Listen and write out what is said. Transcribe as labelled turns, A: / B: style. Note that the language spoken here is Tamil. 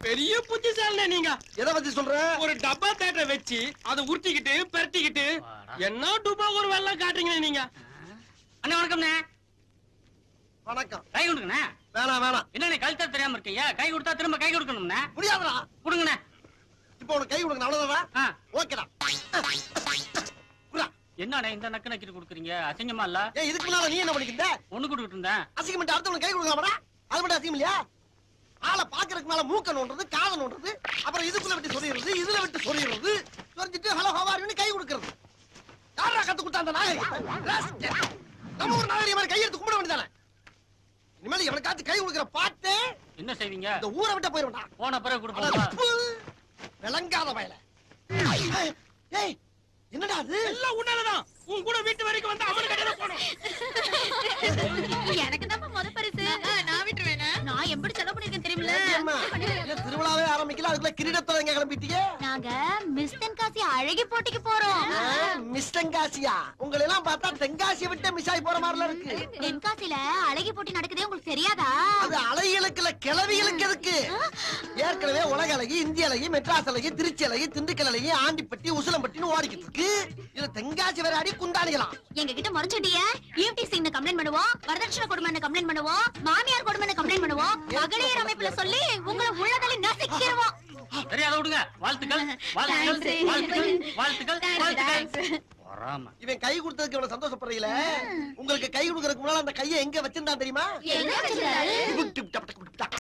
A: பெரிய புத்திசாலினே நீங்க
B: எதை பத்தி சொல்ற
A: ஒரு டப்பா தேட்டரை வச்சு அதை உருட்டிக்கிட்டு பெரட்டிக்கிட்டு என்ன டூபா ஒரு வெள்ளம் காட்டுறீங்க நீங்க
C: அண்ணா வணக்கம்ண்ணே
B: வணக்கம்
C: கை கொடுங்கண்ணே
B: வேணாம் வேணாம்
C: என்னண்ணே கழுத்தா தெரியாம இருக்கீங்க கை கொடுத்தா திரும்ப கை கொடுக்கணும்ண்ணே
B: முடியாதுடா
C: கொடுங்கண்ணே
B: இப்போ உனக்கு கை கொடுக்கணும் அவ்வளவுதானா
C: ஆ.
B: ஓகேடா புறா.
C: என்னண்ணே இந்த நக்கு நக்கிட்டு கொடுக்குறீங்க அசிங்கமா இல்ல
B: ஏய் இதுக்கு முன்னால நீ என்ன பண்ணிக்கிட்ட
C: ஒண்ணு கொடுத்துட்டு இருந்தேன்
B: அசிங்கம் பண்ணிட்டு அடுத்தவனுக்கு கை கொடுக்கலாமாடா அது மட்டும் அசிங்கம் இல்லையா ஆளை பாக்குறதுக்கு மேல மூக்க நோண்டுறது காதை நோண்டுறது அப்புறம் இதுக்குள்ள விட்டு சொறியிறது இதுல விட்டு சொறியிறது சொரிஞ்சிட்டு ஹலோ ஹவாரின்னு கை கொடுக்கறது யாரா கத்து கொடுத்தா அந்த நாகரிகத்தை நம்ம ஒரு நாகரிகம் மாதிரி கையெடுத்து கும்பிட வேண்டியதானே இனிமேல் எவனுக்காச்சும் கை கொடுக்குற பாட்டு
C: என்ன செய்வீங்க
B: இந்த ஊரை விட்ட போயிருவேன்டா
C: போன பிறகு
B: அட,
C: கொடுப்போம்
B: ப்பு. விளங்காத பயல ஏய் என்னடா அது
A: எல்லாம் உன்னாலதான் உன் கூட வீட்டு வரைக்கும் வந்து அவனு கடையில போனோம்
D: எனக்கு தான் முத பரிசு நான் விட்டுருவேனா நான் எப்படி செலவு பண்ணிருக்கேன் தெரியுமில
B: ஏம்மா, இல்ல, திருவிழாவே ஆரம்பிக்கல அதுக்குள்ள கிரீடத்தோட எங்க கிளம்பிட்டீங்க
D: நாங்க மிஸ் தென்காசி அழகி போட்டிக்கு போறோம்
B: மிஸ் தென்காசியா உங்களை எல்லாம் பார்த்தா தென்காசியை விட்டு மிஸ் ஆகி போற மாதிரில இருக்கு
D: தென்காசில அழகி போட்டி நடக்குதே உங்களுக்கு தெரியாதா
B: அது அலைகளுக்கு இல்ல கிளவிகளுக்கு எதுக்கு ஏற்கனவே உலக அழகி இந்திய அழகி மெட்ராஸ் அழகி திருச்சி அழகி திண்டுக்கல் அழகி ஆண்டிப்பட்டி உசிலம்பட்டின்னு ஓடிக்கிட்டு இருக்கு இதுல தென்காசி வேற அடி குண்டாளிகளாம்
D: எங்க கிட்ட முறைச்சிட்டிய ஈவ்டி சிங் கம்ப்ளைண்ட் பண்ணுவோம் வரதட்சணை கொடுமைன்னு கம்ப்ளைண்ட் பண்ணுவோம் மாமியார் கொடுமைன்னு கம்ப்ளைண்ட் பண்ணுவோம் மகளிர் அமைப்புல சொல்லி உங்களை உள்ளதள்ளி நசிக்கிடுவோம்
C: சரி அதை விடுங்க வாழ்த்துக்கள் வாழ்த்துக்கள்
D: Thanks.
C: வாழ்த்துக்கள் வாழ்த்துக்கள்
D: Thanks,
C: வாழ்த்துக்கள்
D: thanks.
C: வராம
B: இவன் கை கொடுத்ததுக்கு இவ்வளவு சந்தோஷப்படுறீங்களே உங்களுக்கு கை கொடுக்கறதுக்கு முன்னால அந்த கையை எங்க வச்சிருந்தா தெரியுமா
D: எங்க வச்சிருந்தாரு?
B: Dip dip dub dub dip dub.